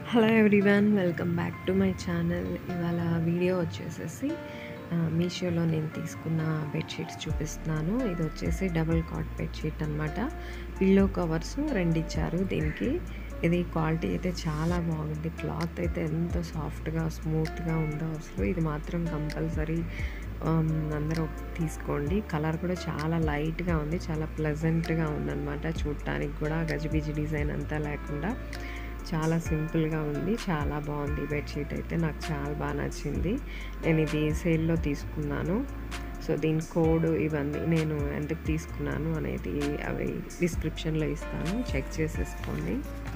hello everyone welcome back to my channel ఇవాళ video వచ్చేసేసి ఆ, మీషోలో నేను తీసుకున్న బెడ్షీట్స్ చూపిస్తున్నాను ఇది వచ్చేసి డబుల్ కాట్ బెడ్షీట్ అనమాట పిల్లో కవర్స్ రెండు ఇచ్చారు దీనికి ఇది క్వాలిటీ అయితే చాలా బాగుంది క్లాత్ అయితే ఎంత సాఫ్ట్గా స్మూత్గా ఉందో అసలు ఇది మాత్రం కంపల్సరీ అందరూ తీసుకోండి కలర్ కూడా చాలా లైట్గా ఉంది చాలా ప్లెజెంట్గా ఉందన్నమాట చూడటానికి కూడా గజిబిజి డిజైన్ అంతా లేకుండా చాలా సింపుల్గా ఉంది చాలా బాగుంది ఈ బెడ్షీట్ అయితే నాకు చాలా బాగా నచ్చింది నేను ఇది సేల్లో తీసుకున్నాను సో దీని కోడ్ ఇవన్నీ నేను ఎందుకు తీసుకున్నాను అనేది అవి డిస్క్రిప్షన్లో ఇస్తాను చెక్ చేసేసుకోండి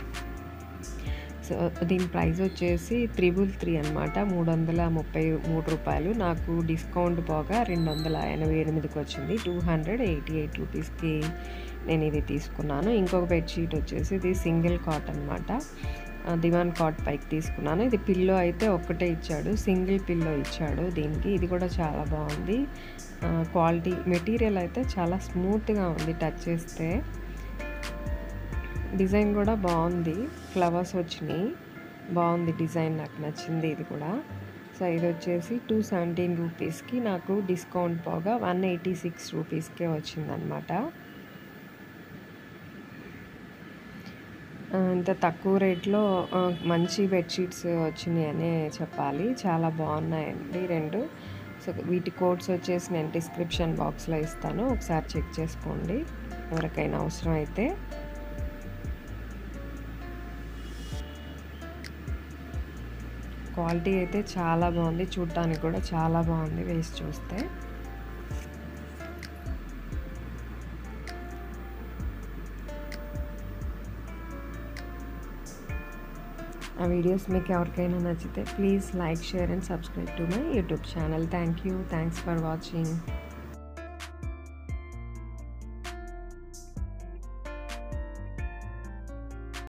సో దీని ప్రైస్ వచ్చేసి త్రిబుల్ త్రీ అనమాట మూడు వందల ముప్పై మూడు రూపాయలు నాకు డిస్కౌంట్ పోగా రెండు వందల ఎనభై ఎనిమిదికి వచ్చింది టూ హండ్రెడ్ ఎయిటీ ఎయిట్ రూపీస్కి నేను ఇది తీసుకున్నాను ఇంకొక బెడ్షీట్ వచ్చేసి ఇది సింగిల్ కాట్ అనమాట దివాన్ కాట్ పైకి తీసుకున్నాను ఇది పిల్లో అయితే ఒక్కటే ఇచ్చాడు సింగిల్ పిల్లో ఇచ్చాడు దీనికి ఇది కూడా చాలా బాగుంది క్వాలిటీ మెటీరియల్ అయితే చాలా స్మూత్గా ఉంది టచ్ చేస్తే డిజైన్ కూడా బాగుంది ఫ్లవర్స్ వచ్చినాయి బాగుంది డిజైన్ నాకు నచ్చింది ఇది కూడా సో ఇది వచ్చేసి టూ సెవెంటీన్ రూపీస్కి నాకు డిస్కౌంట్ పోగా వన్ ఎయిటీ సిక్స్ రూపీస్కే వచ్చిందనమాట ఇంత తక్కువ రేట్లో ఆ, మంచి బెడ్షీట్స్ వచ్చినాయి అనే చెప్పాలి చాలా బాగున్నాయండి రెండు సో వీటి కోడ్స్ వచ్చేసి నేను డిస్క్రిప్షన్ బాక్స్లో ఇస్తాను ఒకసారి చెక్ చేసుకోండి ఎవరికైనా అవసరం అయితే క్వాలిటీ అయితే చాలా బాగుంది చూడటానికి కూడా చాలా బాగుంది వేసి చూస్తే ఆ వీడియోస్ మీకు ఎవరికైనా నచ్చితే please like share and subscribe to my YouTube channel thank you thanks for watching